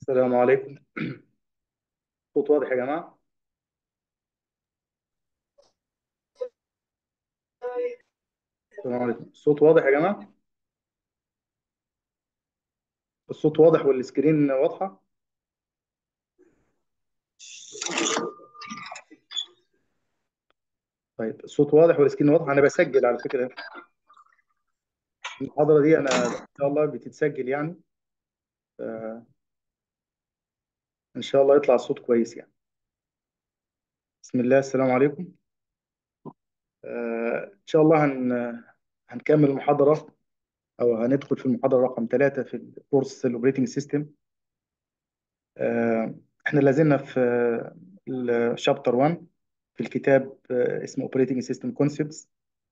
السلام عليكم صوت واضح يا جماعة السلام عليكم الصوت واضح يا جماعة الصوت واضح والسكرين واضحة طيب الصوت واضح والسكرين واضح أنا بسجل على فكرة المحاضرة دي أنا إن شاء الله بتتسجل يعني ف- إن شاء الله يطلع الصوت كويس يعني بسم الله السلام عليكم آه، إن شاء الله هن... هنكمل المحاضرة أو هندخل في المحاضرة رقم ثلاثة في الكورس الأوبريتنج سيستم إحنا لازلنا في الشابتر 1 في الكتاب آه، اسمه Operating System Concepts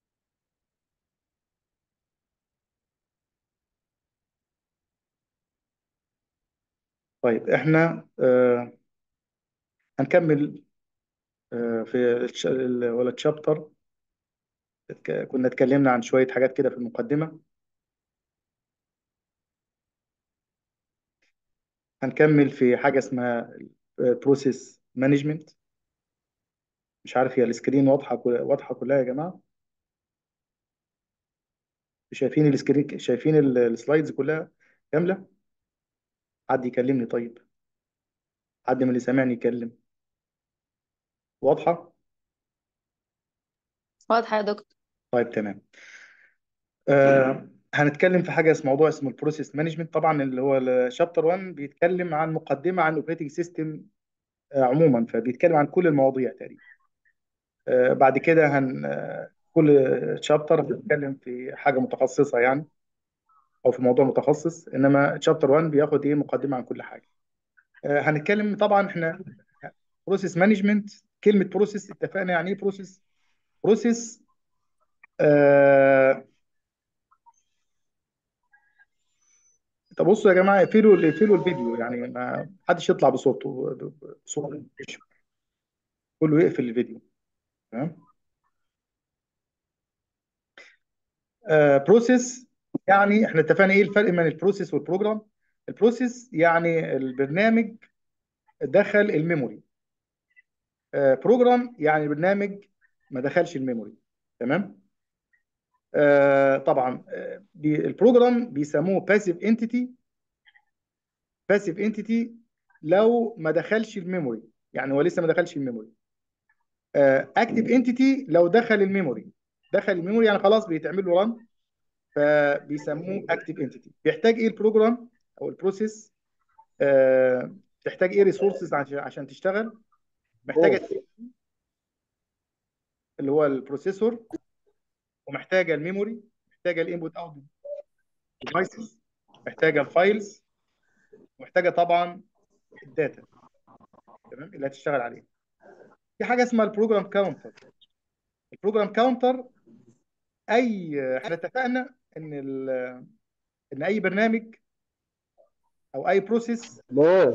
طيب احنا آه هنكمل آه في الش- ال- ولا تشابتر كنا اتكلمنا عن شوية حاجات كده في المقدمة هنكمل في حاجة اسمها بروسيس مانجمنت مش عارف هي السكرين واضحة كل- واضحة كلها يا جماعة شايفين السكرين شايفين ال- السلايدز كلها كاملة حد يكلمني طيب حد من اللي سامعني يكلم واضحة واضحة يا دكتور طيب تمام آه هنتكلم في حاجه اسمه موضوع اسمه البروسيس مانجمنت طبعا اللي هو الشابتر 1 بيتكلم عن مقدمه عن الاوبريتنج سيستم عموما فبيتكلم عن كل المواضيع تقريبا آه بعد كده هن آه كل شابتر بيتكلم في حاجه متخصصه يعني او في موضوع متخصص انما شابتر 1 بياخد ايه مقدمه عن كل حاجه آه هنتكلم طبعا احنا بروسيس مانجمنت كلمه بروسيس اتفقنا يعني ايه بروسيس بروسيس آه طب بصوا يا جماعه اقفلوا اقفلوا الفيديو يعني ما حدش يطلع بصوته بصوت كله يقفل الفيديو تمام آه بروسيس يعني احنا اتفقنا ايه الفرق بين البروسيس والبروجرام البروسيس يعني البرنامج دخل الميموري آه بروجرام يعني البرنامج ما دخلش الميموري تمام آه طبعا آه بي البروجرام بيسموه باسيف انتيتي باسيف انتيتي لو ما دخلش الميموري يعني هو لسه ما دخلش الميموري اكتف انتيتي لو دخل الميموري دخل الميموري يعني خلاص بيتعمل له رن فبيسموه اكتف انتيتي بيحتاج ايه البروجرام او البروسيس آه تحتاج ايه ريسورسز عشان عشان تشتغل محتاجه اللي هو البروسيسور ومحتاجه الميموري محتاجه الانبوت اوت ديفايسز محتاجه الفايلز محتاجه طبعا الداتا تمام اللي هتشتغل عليه في حاجه اسمها البروجرام كاونتر البروجرام كاونتر اي احنا اتفقنا ان ال... ان اي برنامج او اي بروسيس ليه؟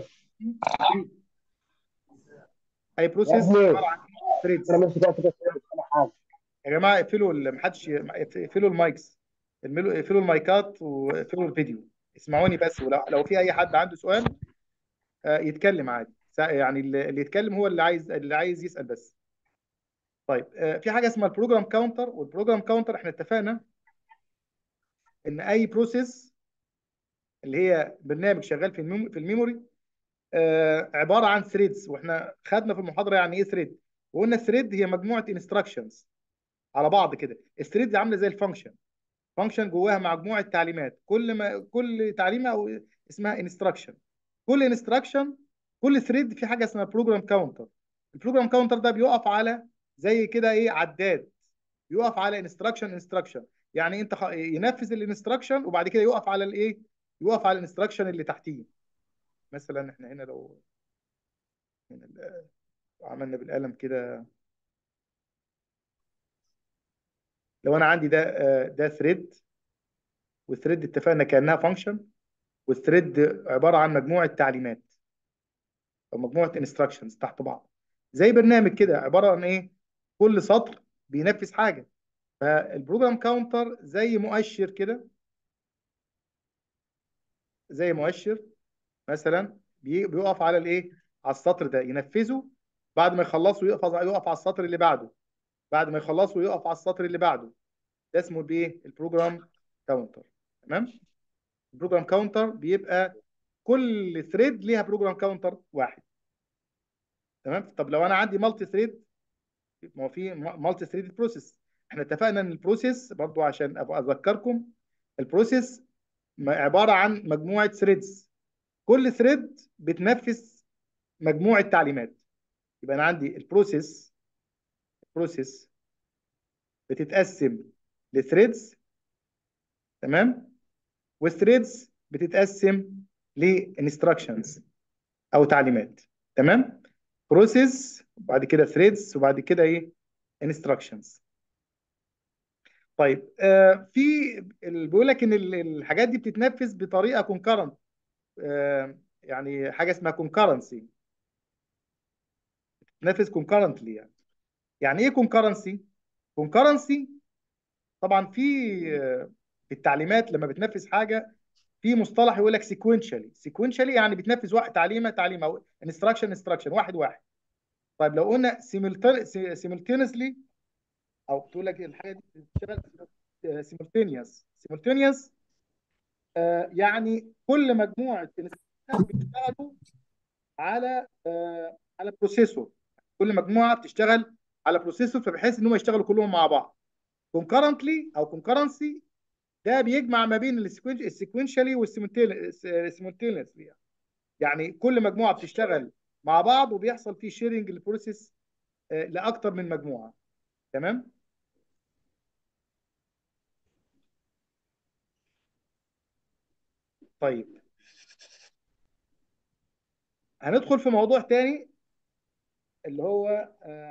اي بروسيس يا ابني عباره عن ثريدز انا مش قادر ولا حاجه يا جماعه اقفلوا ال- محدش اقفلوا المايكس اقفلوا اقفلوا المايكات واقفلوا الفيديو اسمعوني بس ولو لو في اي حد عنده سؤال آه، يتكلم عادي سا- يعني اللي اللي يتكلم هو اللي عايز اللي عايز يسأل بس طيب آه، في حاجه اسمها البروجرام كاونتر والبروجرام كاونتر احنا اتفقنا ان اي بروسيس اللي هي برنامج شغال في الميم- في الميموري آه، عباره عن ثريدز واحنا خدنا في المحاضره يعني ايه ثريد وقلنا الثريد هي مجموعه انستراكشنز على بعض كده الثريد عامله زي الفانكشن فانكشن جواها مجموعه تعليمات كل ما كل تعليمه او اسمها انستراكشن كل انستراكشن كل ثريد في حاجه اسمها بروجرام كاونتر البروجرام كاونتر ده بيقف على زي كده ايه عداد يقف على انستراكشن انستراكشن يعني انت خ... ينفذ الانستراكشن وبعد كده يقف على الايه يقف على الانستراكشن اللي تحتيه مثلا احنا هنا لو هنا ال- عملنا بالقلم كده لو انا عندي ده آه، ده ثريد والثريد اتفقنا كانها فانكشن والثريد عباره عن مجموعه تعليمات او مجموعه انستراكشنز تحت بعض زي برنامج كده عباره عن ايه كل سطر بينفذ حاجه فالبروجرام كاونتر زي مؤشر كده زي مؤشر مثلا بي- بيقف على الايه على السطر ده ينفذه بعد ما يخلصوا يقف يقف على السطر اللي بعده بعد ما يخلصوا يقف على السطر اللي بعده ده اسمه بايه البروجرام كاونتر تمام البروجرام كاونتر بيبقى كل ثريد ليها بروجرام كاونتر واحد تمام طب لو انا عندي مالتي ثريد ما هو في مالتي ثريد بروسيس احنا اتفقنا ان البروسيس برضو عشان ابقى اذكركم البروسيس م- عباره عن مجموعه ثريدز كل ثريد بتنفذ مجموعه تعليمات يبقى انا عندي البروسيس البروسيس بتتقسم لثريدز تمام والثريدز بتتقسم لانستراكشنز او تعليمات تمام بروسيس وبعد كده ثريدز وبعد كده ايه انستراكشنز طيب آه في ال- بيقول لك ان ال- الحاجات دي بتتنفذ بطريقه كونكرنت آه يعني حاجه اسمها كونكرنسي بتتنفذ كونكرنتلي يعني يعني ايه كونكرنسي كونكرنسي طبعا في آه، في التعليمات لما بتنفذ حاجه في مصطلح يقول لك سيكونشالي سيكونشالي يعني بتنفذ واحد تعليمه تعليمه او انستراكشن انستراكشن واحد واحد طيب لو قلنا سيمultaneously او تقول لك الحاجه دي بتشتغل سيمultaneous سيمultaneous يعني كل مجموعه انستراكشن بيشتغلوا على آه، على بروسيسور كل مجموعه بتشتغل على بروسيسور فبحيث ان هم يشتغلوا كلهم مع بعض كونكرنتلي او كونكرنسي ده بيجمع ما بين السيكونشالي والسيمultaneously يعني كل مجموعه بتشتغل مع بعض وبيحصل فيه شيرنج للبروسيس آه، لاكتر من مجموعه تمام طيب هندخل في موضوع تاني اللي هو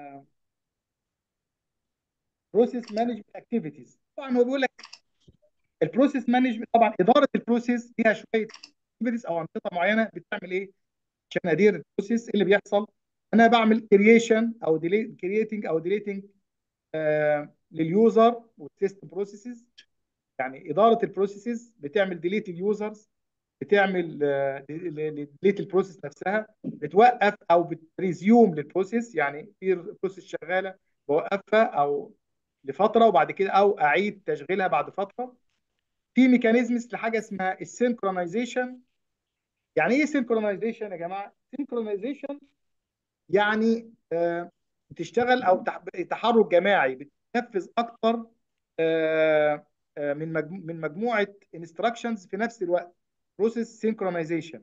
بروسيس مانجمنت اكتيفيتيز طبعا هو بيقول لك البروسيس مانجمنت طبعا اداره البروسيس فيها شويه اكتيفيتيز او انشطه معينه بتعمل ايه عشان ادير البروسيس إيه اللي بيحصل انا بعمل كرييشن او كرييتنج او ديليتنج لليوزر والتست بروسيسز يعني اداره البروسيسز بتعمل ديليت اليوزرز بتعمل ديليت البروسيس نفسها بتوقف او بتريزيوم للبروسيس يعني في بروسيس شغاله بوقفها او لفتره وبعد كده او اعيد تشغيلها بعد فتره في ميكانيزمز لحاجه اسمها السينكرونايزيشن يعني ايه سينكرونايزيشن يا جماعه سينكرونايزيشن يعني آه، بتشتغل او تح- تحرك جماعي بتنفذ اكتر آه، آه، من مجمو- من مجموعه انستراكشنز في نفس الوقت بروسيس سينكرونايزيشن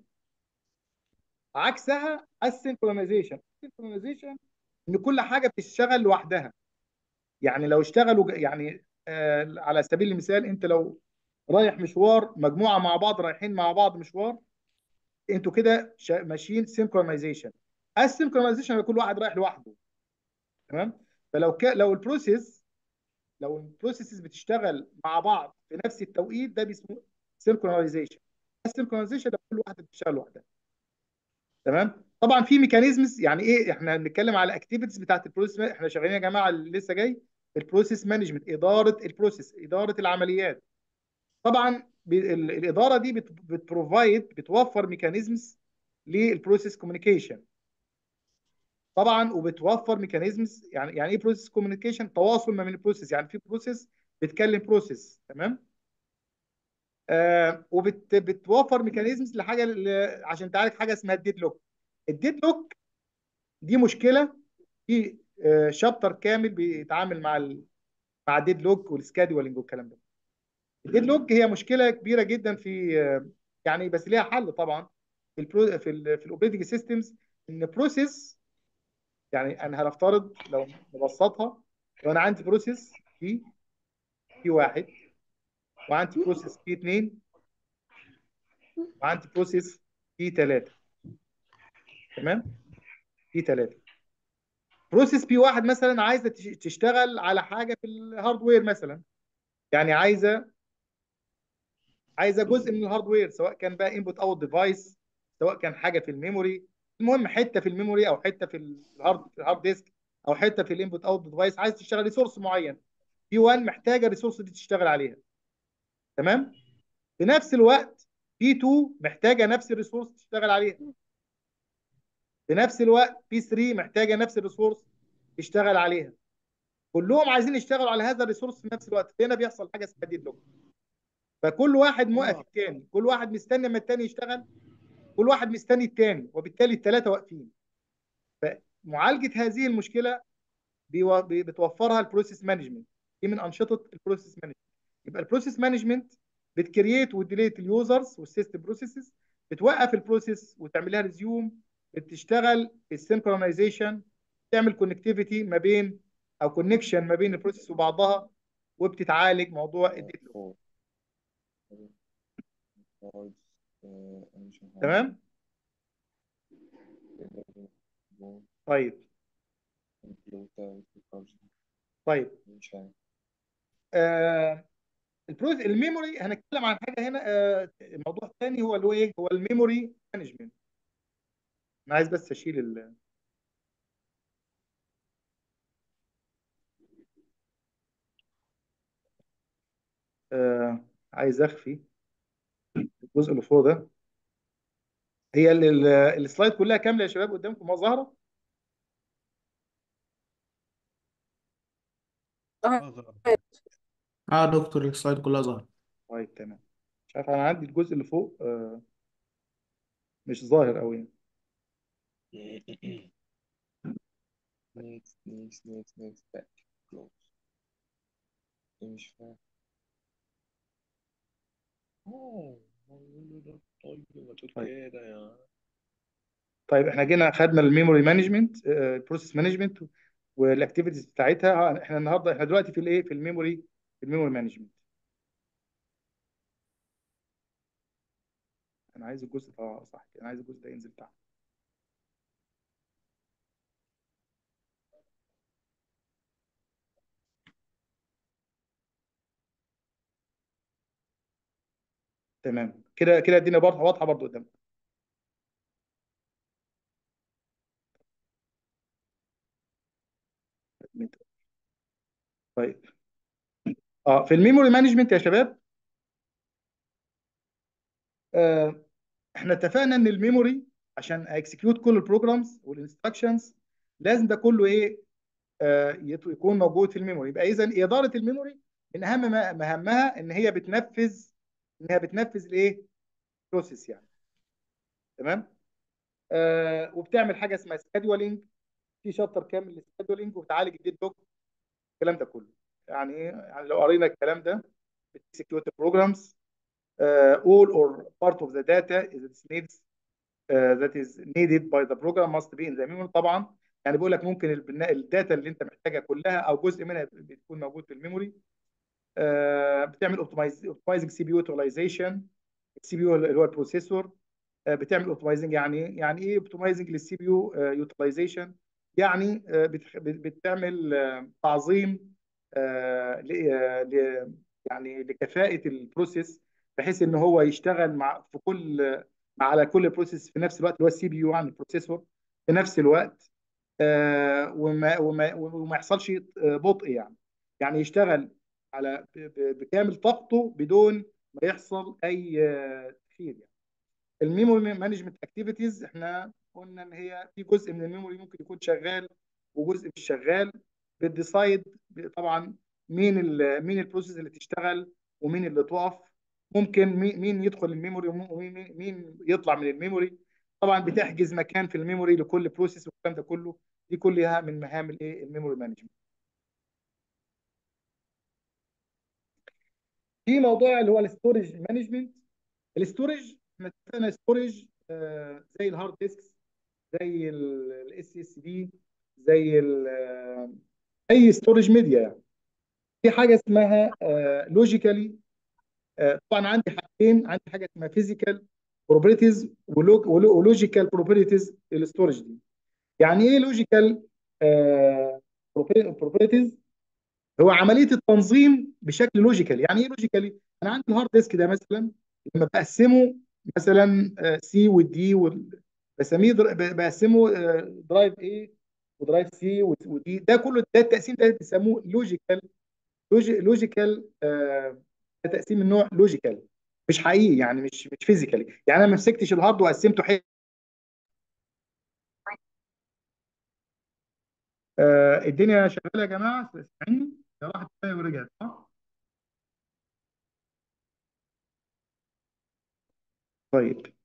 عكسها السينكرونايزيشن السينكرونايزيشن ان كل حاجه بتشتغل لوحدها يعني لو اشتغلوا ج- يعني آه، على سبيل المثال انت لو رايح مشوار مجموعه مع بعض رايحين مع بعض مشوار انتوا كده شا- ماشيين سينكرونايزيشن السينكرونايزيشن كل واحد رايح لوحده تمام فلو ك... لو البروسيس لو البروسيسز بتشتغل مع بعض في نفس التوقيت ده بيسموه سينكرونايزيشن السينكرونايزيشن ده كل واحده بتشتغل لوحدها تمام طبعا في ميكانيزمز يعني ايه احنا بنتكلم على اكتيفيتيز بتاعت البروسيس احنا شغالين يا جماعه اللي لسه جاي البروسيس مانجمنت اداره البروسيس اداره العمليات طبعا ب- ال- الاداره دي بت- بتبروفايد بتوفر ميكانيزمز للبروسيس كوميونيكيشن طبعا وبتوفر ميكانيزمز يعني يعني ايه بروسيس كوميونيكيشن تواصل ما بين البروسيس يعني في بروسيس بتكلم بروسيس تمام آه وبتوفر ميكانيزمز لحاجه ل- عشان تعالج حاجه اسمها الديد لوك الديد لوك دي مشكله في آه شابتر كامل بيتعامل مع ال مع الديد لوك والسكادولينج والكلام ده الديد لوك هي مشكله كبيره جدا في آه يعني بس ليها حل طبعا في البرو في ال في الاوبريتنج سيستمز ان بروسيس يعني انا هنفترض لو نبسطها لو انا عندي بروسيس في في واحد وعندي بروسيس في اثنين وعندي بروسيس في ثلاثه تمام في ثلاثه بروسيس بي واحد مثلا عايزه تش- تشتغل على حاجه في الهاردوير مثلا يعني عايزه عايزه جزء من الهاردوير سواء كان بقى انبوت اوت ديفايس سواء كان حاجه في الميموري المهم حته في الميموري او حته في الهارد في الهارد ديسك او حته في الانبوت اوت ديفايس عايز تشتغل ريسورس معين بي 1 محتاجه الريسورس دي تشتغل عليها تمام في نفس الوقت بي 2 محتاجه نفس الريسورس تشتغل عليها في نفس الوقت بي 3 محتاجه نفس الريسورس يشتغل عليها كلهم عايزين يشتغلوا على هذا الريسورس في نفس الوقت هنا بيحصل حاجه اسمها ديد لوك فكل واحد موقف الثاني كل واحد مستني اما الثاني يشتغل كل واحد مستني الثاني وبالتالي الثلاثه واقفين فمعالجه هذه المشكله بيو- بي- بتوفرها البروسيس مانجمنت دي من انشطه البروسيس مانجمنت يبقى البروسيس مانجمنت بتكريت وديليت اليوزرز والسيستم بروسيسز بتوقف البروسيس وتعمل لها ريزيوم بتشتغل في السينكرونايزيشن تعمل كونكتيفيتي ما بين او كونكشن ما بين البروسيس وبعضها وبتتعالج موضوع الديد لوك تمام طيب طيب آه البروز الميموري هنتكلم عن حاجه هنا آه موضوع ثاني هو اللي هو ايه هو الميموري مانجمنت انا عايز بس اشيل ال آه عايز اخفي الجزء اللي فوق ده هي ال- ال- السلايد كلها كامله يا شباب قدامكم ما ظاهره اه دكتور السلايد كلها ظهر طيب تمام مش عارف انا عندي الجزء اللي فوق آه مش ظاهر قوي next next next next back close إيه مش فاهم اوه ده طيب ما تقول طيب كده يا طيب احنا جينا خدنا الميموري مانجمنت البروسيس مانجمنت والاكتيفيتيز بتاعتها آه، احنا النهارده احنا دلوقتي في الايه في الميموري في الميموري مانجمنت انا عايز الجزء اه صح كده انا عايز الجزء ده ينزل تحت تمام كده كده الدنيا برضه واضحه برضه قدامك طيب اه في الميموري مانجمنت يا شباب آه احنا اتفقنا ان الميموري عشان اكسكيوت كل البروجرامز والانستراكشنز لازم ده كله ايه آه يت- يكون موجود في الميموري يبقى اذا اداره الميموري من اهم ما- مهامها ان هي بتنفذ ان هي بتنفذ الايه بروسيس يعني تمام آه وبتعمل حاجه اسمها سكادولينج في شابتر كامل للسكادولينج وبتعالج الديد لوك الكلام ده كله يعني ايه يعني لو قرينا الكلام ده بتكسكيوت بروجرامز all or part of the data is needs uh, that is needed by the program must be in the memory طبعا يعني بيقول لك ممكن البناء الداتا اللي انت محتاجها كلها او جزء منها بتكون موجود في الميموري آه، بتعمل اوبتمايزنج سي بي يو يوتيلايزيشن السي بي يو اللي هو البروسيسور آه، بتعمل اوبتمايزنج يعني ايه يعني ايه اوبتمايزنج للسي بي يو يوتيلايزيشن يعني آه، بتخ- بتعمل آه، تعظيم آه، ل- آه، ل- يعني لكفاءة البروسيس بحيث ان هو يشتغل مع في كل مع على كل بروسيس في نفس الوقت اللي هو السي بي يو عن البروسيسور في نفس الوقت آه، وما وما وما يحصلش آه، بطء يعني يعني يشتغل على ب- ب- بكامل طاقته بدون ما يحصل اي آه، تاخير يعني الميموري مانجمنت اكتيفيتيز احنا قلنا ان هي في جزء من الميموري ممكن يكون شغال وجزء مش شغال بتديسايد طبعا مين ال مين البروسيس اللي تشتغل ومين اللي تقف ممكن مين مين يدخل الميموري ومين مين مين يطلع من الميموري طبعا بتحجز مكان في الميموري لكل بروسيس والكلام ده كله دي كلها من مهام الايه الميموري مانجمنت في موضوع اللي هو الاستورج مانجمنت الاستورج احنا اتفقنا ستورج زي الهارد ديسكس زي الاس اس دي زي ال- آه، اي ستورج ميديا يعني في حاجه اسمها لوجيكالي طبعا عندي حاجتين عندي حاجه اسمها فيزيكال بروبرتيز ولوجيكال بروبرتيز للستورج دي يعني ايه لوجيكال بروبرتيز هو عمليه التنظيم بشكل لوجيكال يعني ايه لوجيكالي انا عندي الهارد ديسك ده مثلا لما بقسمه مثلا سي والدي بسميه در- ب- بقسمه درايف ايه ودرايف سي ودي ده كله ده التقسيم ده بيسموه لوجيكال لوجيكال ده تقسيم النوع لوجيكال مش حقيقي يعني مش مش فيزيكالي يعني انا ما مسكتش الهارد وقسمته حته آه الدنيا شغاله يا جماعه سامعيني يا راحت شويه ورجعت صح طيب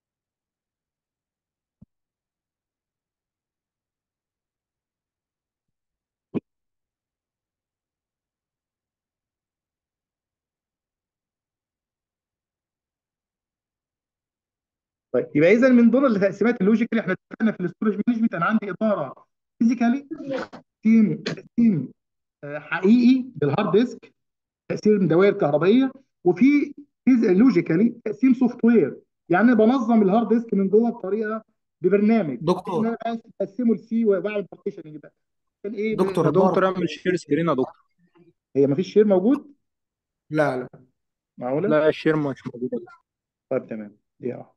طيب يبقى اذا من ضمن التقسيمات اللوجيكال احنا اتفقنا في الاستورج مانجمنت انا عندي اداره فيزيكالي تقسيم تقسيم آه، حقيقي بالهارد ديسك تقسيم دوائر كهربائيه وفي لوجيكالي تقسيم سوفت وير يعني انا بنظم الهارد ديسك من جوه بطريقه ببرنامج ان دكتور انا بقسمه لسي وبعمل بارتيشننج بقى عشان ايه ب- دكتور يا دكتور الظاهر اعمل شير سكرين يا دكتور هي مفيش شير موجود لا لا معقوله لا الشير مش موجود طيب تمام دي واحده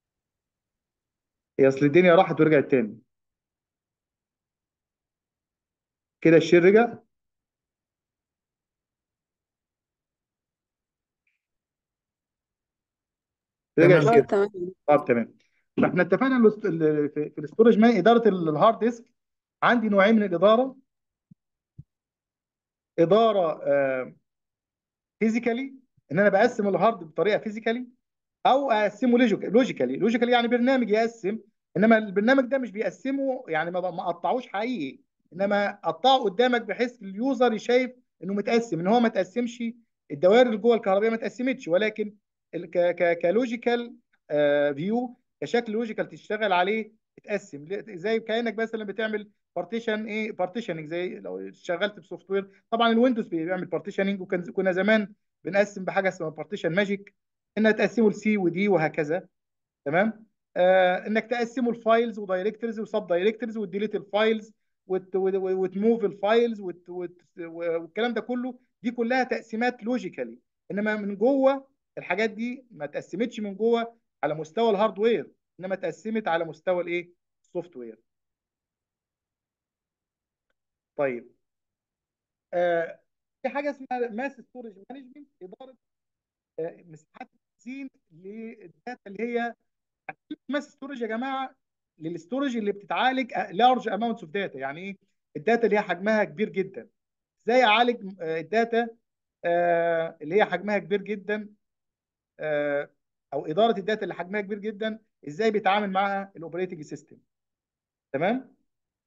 هي اصل الدنيا راحت ورجعت تاني كده الشير رجع رجع تمام اه الشير تمام طب تمام فاحنا اتفقنا الاست- ال- في في الاستورج مان اداره ال- الهارد ديسك عندي نوعين من الاداره اداره فيزيكالي ان انا بقسم الهارد بطريقه فيزيكالي او اقسمه لوجيكالي لوجيكالي يعني برنامج يقسم انما البرنامج ده مش بيقسمه يعني ما ما قطعوش حقيقي انما قطعه قدامك بحيث اليوزر يشايف انه متقسم ان هو ما تقسمش الدوائر اللي جوه الكهربائيه ما تقسمتش ولكن ال- ك ك كلوجيكال فيو كشكل لوجيكال تشتغل عليه تتقسم زي كانك مثلا بتعمل بارتيشن ايه بارتيشننج زي لو اشتغلت بسوفت وير طبعا الويندوز بيعمل بارتيشننج وكان كنا زمان بنقسم بحاجه اسمها بارتيشن ماجيك انها تقسمه لسي ودي وهكذا تمام آه انك تقسمه الفايلز ودايركتوريز وسب دايركتوريز وتديليت الفايلز وت- وت- وتموف الفايلز وت- وت- والكلام ده كله دي كلها تقسيمات لوجيكالي انما من جوه الحاجات دي ما تقسمتش من جوه على مستوى الهاردوير انما اتقسمت على مستوى الايه السوفت وير طيب آه في حاجه اسمها ماس ستورج مانجمنت اداره آه مساحات التخزين للداتا اللي هي ماس ستورج يا جماعه للستورج اللي بتتعالج لارج اماونتس اوف داتا يعني ايه الداتا اللي هي حجمها كبير جدا ازاي اعالج آه، الداتا آه، اللي هي حجمها كبير جدا آه، او اداره الداتا اللي حجمها كبير جدا ازاي بيتعامل معاها الاوبريتنج سيستم تمام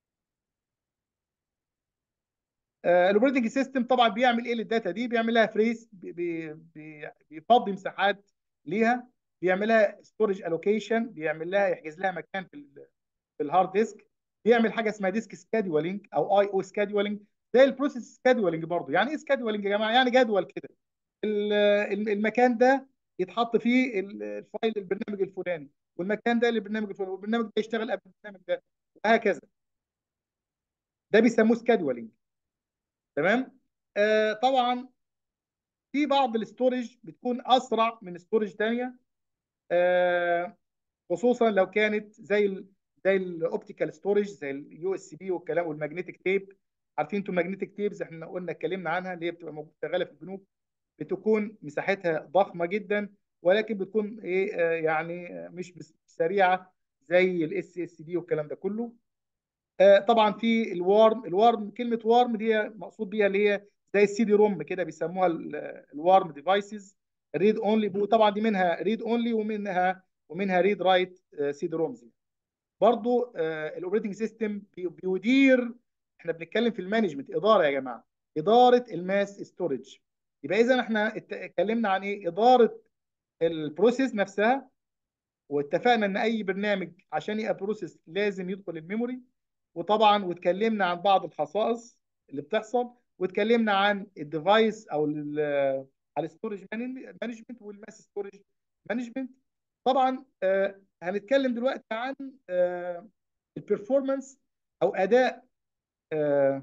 الاوبريتنج سيستم طبعا بيعمل ايه للداتا دي بيعمل لها فريز بي- بي- بي- بيفضي مساحات ليها بيعمل لها ستورج الوكيشن بيعمل لها يحجز لها مكان في ال- في الهارد ديسك بيعمل حاجه اسمها ديسك سكادولينج او اي او سكادولينج زي البروسيس سكادولينج برضه يعني ايه سكادولينج يا جماعه يعني جدول كده ال- ال- المكان ده يتحط فيه ال- الفايل البرنامج الفلاني والمكان ده للبرنامج الفلاني والبرنامج ده يشتغل قبل البرنامج ده وهكذا ده بيسموه سكادولينج تمام آه طبعا في بعض الاستورج بتكون اسرع من استورج ثانيه آه خصوصا لو كانت زي ال زي الاوبتيكال ستورج زي اليو اس بي والكلام والماجنتيك تيب عارفين انتوا الماجنتيك تيبز احنا قلنا اتكلمنا عنها اللي هي بتبقى موجودة- شغاله في البنوك بتكون مساحتها ضخمه جدا ولكن بتكون ايه آه، يعني آه، مش بس- سريعه زي الاس اس دي والكلام ده كله آه، طبعا في الوارم الوارم كلمه وارم دي هي مقصود بيها اللي هي زي السي دي روم كده بيسموها الوارم ديفايسز ريد اونلي وطبعا دي منها ريد اونلي ومنها ومنها ريد رايت سي دي رومز برضو الاوبريتنج سيستم بيدير احنا بنتكلم في المانجمنت اداره يا جماعه اداره الماس ستورج يبقى اذا احنا ات- اتكلمنا عن ايه اداره البروسيس نفسها واتفقنا ان اي برنامج عشان يبقى بروسيس لازم يدخل الميموري وطبعا واتكلمنا عن بعض الخصائص اللي بتحصل واتكلمنا عن الديفايس او ال- على الستورج مانجمنت والماس ستورج مانجمنت طبعا آه، هنتكلم دلوقتي عن البرفورمانس او اداء آه،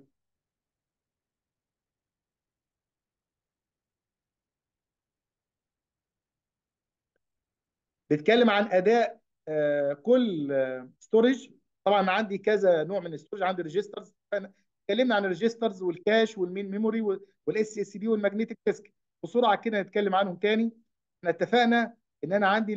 بيتكلم عن اداء آه، كل ستورج طبعا أنا عندي كذا نوع من الستورج عندي ريجسترز اتكلمنا عن الريجسترز والكاش والمين ميموري والاس اس دي والماجنتيك ديسك بسرعه كده نتكلم عنهم تاني احنا اتفقنا ان انا عندي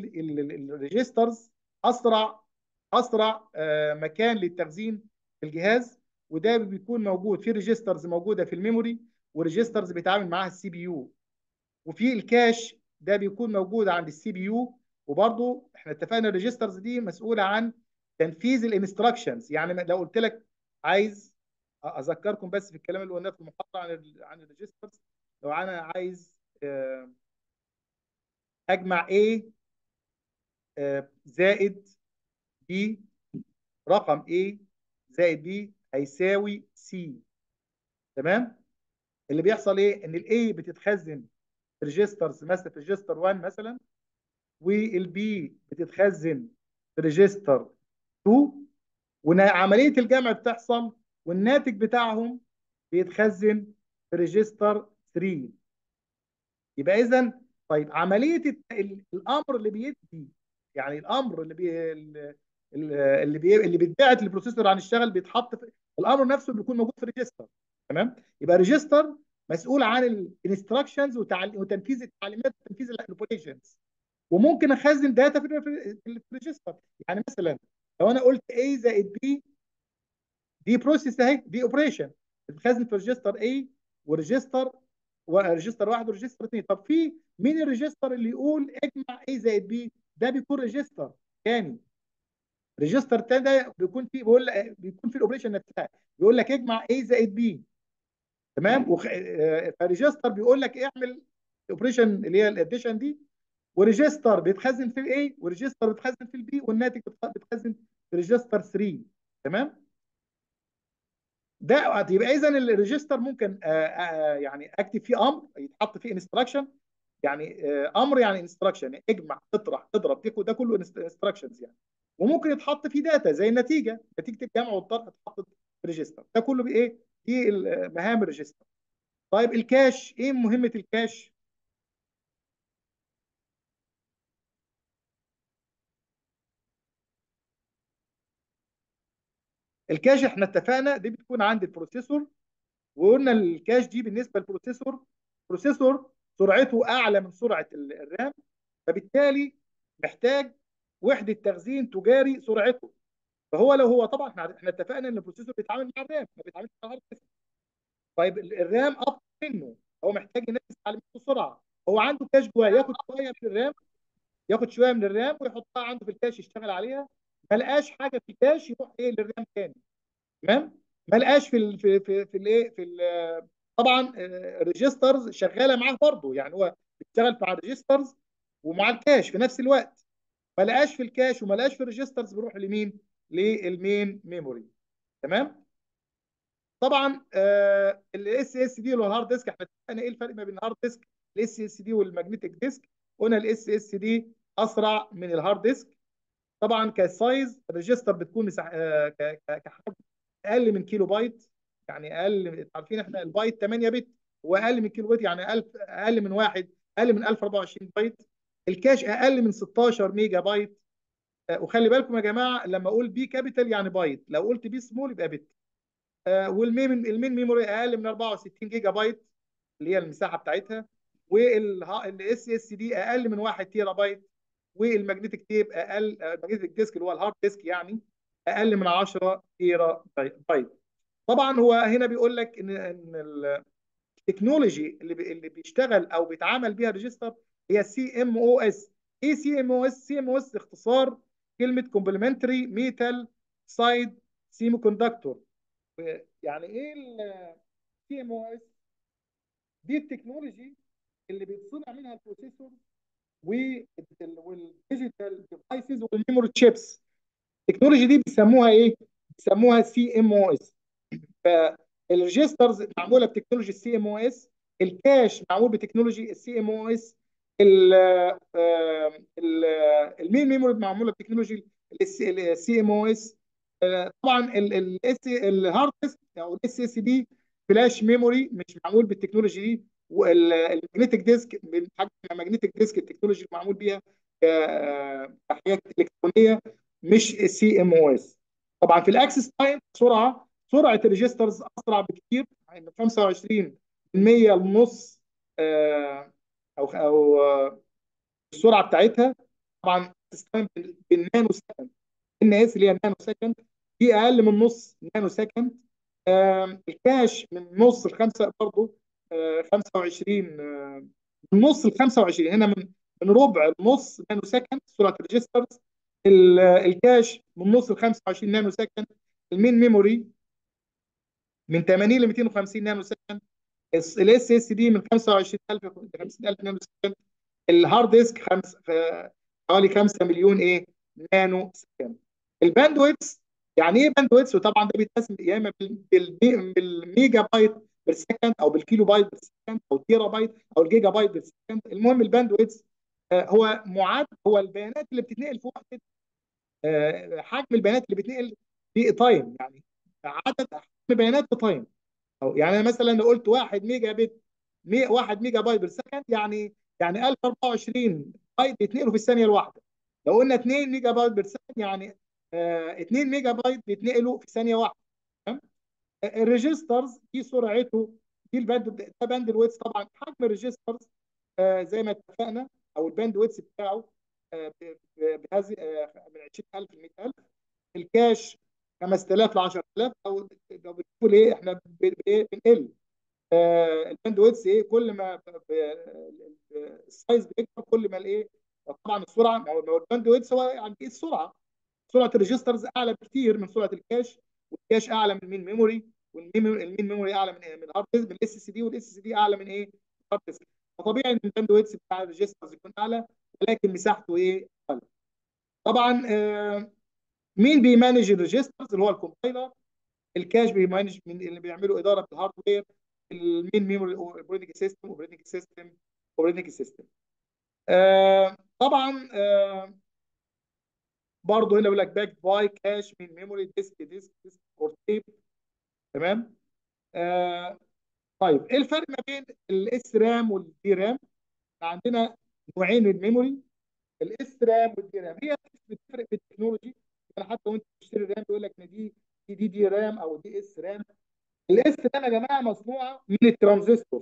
الريجسترز اسرع اسرع آه، مكان للتخزين في الجهاز وده بيكون موجود في ريجسترز موجوده في الميموري وريجسترز بيتعامل معاها السي بي يو وفي الكاش ده بيكون موجود عند السي بي يو وبرضه احنا اتفقنا الريجسترز دي مسؤوله عن تنفيذ الانستراكشنز يعني لو قلت لك عايز اذكركم بس في الكلام اللي قلناه في المحاضره عن ال عن الريجسترز لو انا عايز آه، اجمع A آه، زائد B رقم A زائد B هيساوي C تمام اللي بيحصل ايه ان الاي بتتخزن في ريجسترز مثلا في ريجستر 1 مثلا والبي بتتخزن في ريجستر 2 وعمليه الجمع بتحصل والناتج بتاعهم بيتخزن في ريجستر 3 يبقى اذا طيب عمليه الت- ال- الامر اللي بيدي يعني الامر اللي بي ال- ال- اللي بي اللي بيتبعت للبروسيسور عن الشغل بيتحط في الامر نفسه بيكون موجود في ريجستر تمام يبقى ريجستر مسؤول عن الانستراكشنز وتنفيذ التعليمات وتنفيذ الاوبريشنز وممكن اخزن داتا في ال- في الريجستر يعني مثلا لو انا قلت A زائد B دي بروسيس اهي دي اوبريشن بتخزن في ريجستر A وريجستر وريجستر واحد وريجستر اثنين طب في مين الريجستر اللي يقول اجمع A زائد B ده بيكون ريجستر ثاني ريجستر تاني ده بيكون فيه بيقول بيكون في الاوبريشن نفسها بيقول لك اجمع A زائد B تمام وخ... آه، فريجستر بيقول لك اعمل الاوبريشن اللي هي الاديشن دي وريجستر بيتخزن في الاي وريجستر بيتخزن في البي والناتج بيتخ- بيتخزن في ريجستر 3 تمام ده يبقى اذا الريجستر ممكن آه، آه، يعني اكتب فيه امر يتحط فيه انستراكشن يعني آه، امر يعني انستراكشن يعني اجمع اطرح اضرب دي- ده كله انستراكشنز يعني وممكن يتحط فيه داتا زي النتيجه نتيجه الجمع والطرح تتحط في ريجستر ده كله بايه؟ دي ال- مهام الريجستر طيب الكاش ايه مهمه الكاش؟ الكاش احنا اتفقنا دي بتكون عند البروسيسور وقلنا الكاش دي بالنسبه للبروسيسور بروسيسور سرعته اعلى من سرعه ال- الرام فبالتالي محتاج وحده تخزين تجاري سرعته فهو لو هو طبعا احنا احنا اتفقنا ان البروسيسور بيتعامل مع الرام ما بيتعاملش مع الهارد ديسك طيب ال- الرام ابطا منه هو محتاج ينفذ تعليماته بسرعه هو عنده كاش جواه ياخد شويه من الرام ياخد شويه من الرام ويحطها عنده في الكاش يشتغل عليها ما لقاش حاجه في الكاش يروح ايه للرام تاني تمام ما لقاش في ال في في في الايه في ال- طبعا الريجسترز شغاله معاه برضه يعني هو بيشتغل مع الريجسترز ومع الكاش في نفس الوقت ما لقاش في الكاش وما لقاش في الريجسترز بيروح لمين؟ للمين ميموري تمام؟ طبعا الاس اس دي والهارد ديسك احنا اتفقنا ايه الفرق ما بين الهارد ديسك الاس اس دي والماجنتيك ديسك قلنا الاس اس دي اسرع من الهارد ديسك طبعا كسايز الريجستر بتكون مساح... آه، ك- ك- كحجم اقل من كيلو بايت يعني اقل عارفين احنا البايت 8 بت واقل من كيلو بايت يعني 1000 اقل من واحد اقل من 1024 بايت الكاش اقل من 16 ميجا بايت آه، وخلي بالكم يا جماعه لما اقول بي كابيتال يعني بايت لو قلت بي سمول يبقى بت آه، والمين المين ميموري اقل من 64 جيجا بايت اللي هي المساحه بتاعتها والاس اس دي اقل من 1 تيرا بايت والماجنتيك تيب اقل آه، الماجنتيك ديسك اللي هو الهارد ديسك يعني اقل من 10 تيرا بايت طبعا هو هنا بيقول لك ان ان التكنولوجي اللي بي- اللي بيشتغل او بيتعامل بيها الريجستر هي سي ام او اس ايه سي ام او اس سي ام او اس اختصار كلمه كومبلمنتري ميتال سايد سيمي كوندكتور يعني ايه السي ام او اس دي التكنولوجي اللي بيتصنع منها البروسيسور والديجيتال ديفايسز والميموري تشيبس التكنولوجي دي بيسموها ايه؟ بيسموها سي ام او اس فالريجسترز معموله بتكنولوجي السي ام او اس الكاش معمول بتكنولوجي السي ام او اس المين ميموري معموله بتكنولوجي السي ام او اس طبعا الاس الهارد ديسك او الاس اس دي فلاش ميموري مش معمول بالتكنولوجي دي والماجنتيك ديسك من حاجه الماجنتيك ديسك التكنولوجي اللي معمول بيها ك- كحاجات الكترونيه مش سي ام او اس طبعا في الاكسس تايم سرعه سرعه الريجسترز اسرع بكتير يعني من 25 100 لنص آه، او او آه، السرعه بتاعتها طبعا الاكسس تايم بالنانو سكند ان اس اللي هي النانو سكند دي اقل من نص نانو سكند آم، الكاش من نص الخمسه برضه آه، 25 آه، من نص ال 25 هنا من من ربع النص نانو سكند سرعه الريجسترز ال- الكاش من نص ال 25 نانو سكند المين ميموري من 80 ل 250 نانو سكند الاس اس دي من 25000 ل 50000 نانو سكند الهارد ديسك خمس ف- حوالي 5 مليون ايه نانو سكند الباندويتس يعني ايه باندويتس وطبعا ده بيتقسم يا اما بال- بال- بالميجا بايت بير سكند او بالكيلو بايت بير سكند او التيرا بايت او الجيجا بايت بير سكند المهم الباندويتس آه، هو معاد هو البيانات اللي بتتنقل في وحده آه، حجم البيانات اللي بتتنقل في تايم يعني عدد حجم بيانات في تايم او يعني أنا مثلا لو قلت 1 ميجا بت 1 ميجا بايت بير سكند يعني يعني 1024 بايت بيتنقلوا في الثانيه الواحده لو قلنا 2 ميجا بايت بير سكند يعني آه 2 ميجا بايت بيتنقلوا في ثانيه واحده تمام آه، الريجسترز دي سرعته دي الباند ده باند الويتس طبعا حجم الريجسترز آه زي ما اتفقنا او الباند ويتس بتاعه آه ب- ب- بهذه آه من 20000 ل 100000 الكاش 5000 ل 10000 او لو بتقول ايه احنا ب- ب- إيه؟ بنقل آه، الباند ويدث ايه كل ما ب- ب- السايز بيكبر كل ما الايه طبعا السرعه ما هو ما هو الباند ويدث هو يعني ايه السرعه سرعه الريجسترز اعلى بكتير من سرعه الكاش والكاش اعلى من المين ميموري والمين المين ميموري اعلى من من الهارد ديسك من الاس اس دي والاس اس دي اعلى من ايه الهارد ديسك فطبيعي ان الباند ويدث بتاع الريجسترز يكون اعلى ولكن مساحته ايه اقل طبعا آه، مين بيمانج الريجسترز اللي هو الكومبايلر الكاش بيمانج من اللي بيعملوا اداره الهاردوير المين ميموري اوبريتنج سيستم اوبريتنج سيستم اوبريتنج سيستم آه طبعا آه برضه هنا بيقول لك باك باي كاش من ميموري ديسك ديسك ديسك اور تيب تمام آه طيب ايه الفرق ما بين الاس رام والدي رام عندنا نوعين من الميموري الاس رام والدي رام هي بتفرق في التكنولوجي يعني حتى وانت بتشتري رام بيقول لك ان دي دي دي, دي رام او دي اس رام الاس رام يا جماعه مصنوعه من الترانزستور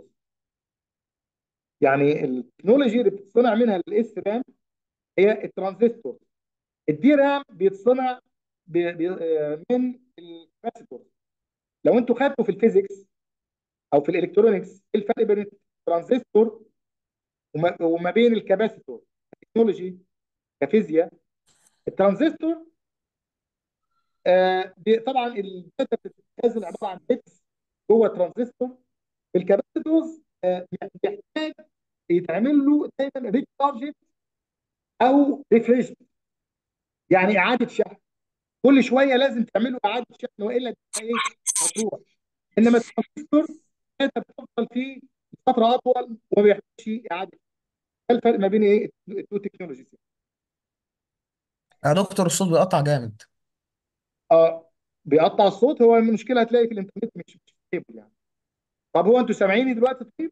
يعني التكنولوجي اللي بتتصنع منها الاس رام هي الترانزستور الدي رام بيتصنع ب... ب... آه، من الكاباسيتور لو انتوا خدتوا في الفيزيكس او في الالكترونكس ايه الفرق بين الترانزستور وما, وما بين الكاباسيتور التكنولوجي كفيزياء الترانزستور آه بي- طبعا الداتا بتتخزن عباره عن بيتس جوه ترانزستور الكاباسيتورز آه بيحتاج يتعمل له دايما ريتشارج او ريفريش يعني اعاده شحن كل شويه لازم تعملوا اعاده شحن والا الدنيا ايه هتروح انما الترانزستور الداتا بتفضل فيه فتره اطول وما بيحتاجش اعاده ده الفرق ما بين ايه التو تكنولوجيز يا دكتور الصوت بيقطع جامد اه بيقطع الصوت هو المشكله هتلاقي في الانترنت مش مش ستيبل يعني طب هو انتوا سامعيني دلوقتي طيب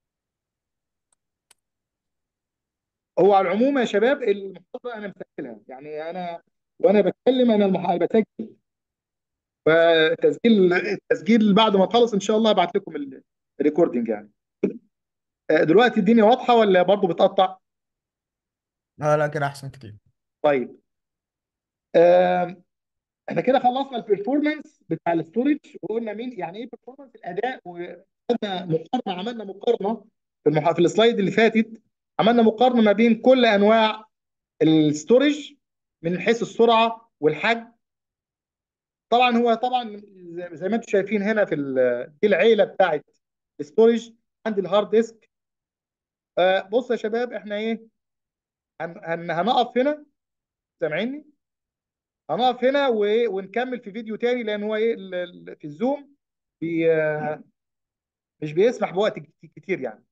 هو على العموم يا شباب المحاضره انا مسجلها يعني انا وانا بتكلم انا المح... بسجل فالتسجيل التسجيل بعد ما اخلص ان شاء الله هبعت لكم ال- الريكوردنج يعني آه، دلوقتي الدنيا واضحه ولا برضه بتقطع لا لا كده احسن كتير طيب آم، احنا كده خلصنا البرفورمانس بتاع الاستورج وقلنا مين يعني ايه برفورمانس الاداء وخدنا مقارنه عملنا مقارنه في المح... في السلايد اللي فاتت عملنا مقارنه ما بين كل انواع الستورج من حيث السرعه والحجم طبعا هو طبعا زي زي ما انتم شايفين هنا في ال- دي العيله بتاعت الستورج عندي الهارد ديسك آه بص يا شباب احنا ايه هن... هن... هنقف هنا سامعيني هنقف هنا و... ونكمل في فيديو تاني لان هو ايه ال- ال- في الزوم بي... آه، مش بيسمح بوقت كت- كتير يعني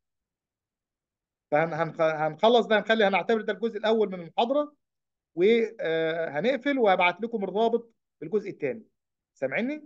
فهنخلص ده هنخلي هنعتبر ده الجزء الاول من المحاضره وهنقفل وهبعت لكم الرابط في الجزء الثاني سامعيني؟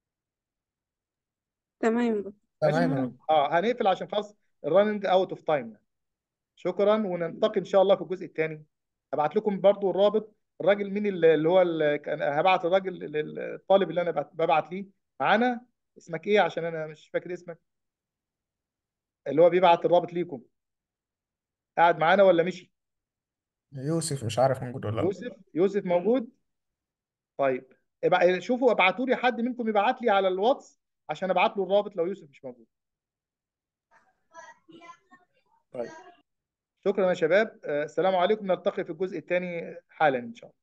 تمام دكتور ماشي؟ تمام يا دكتور. اه هنقفل عشان خلاص الرننج اوت اوف تايم شكرا ونلتقي ان شاء الله في الجزء الثاني هبعت لكم برضو الرابط الراجل مين اللي اللي هو اللي كان هبعت الراجل لل- الطالب اللي انا ببعت- ببعت ليه معانا اسمك ايه عشان انا مش فاكر اسمك اللي هو بيبعت الرابط ليكم قاعد معانا ولا مشي يوسف مش عارف موجود ولا لا يوسف يوسف موجود طيب ابع- شوفوا ابعتوا لي حد منكم يبعت لي على الواتس عشان ابعت له الرابط لو يوسف مش موجود طيب شكرا يا شباب آه، السلام عليكم نلتقي في الجزء الثاني حالا ان شاء الله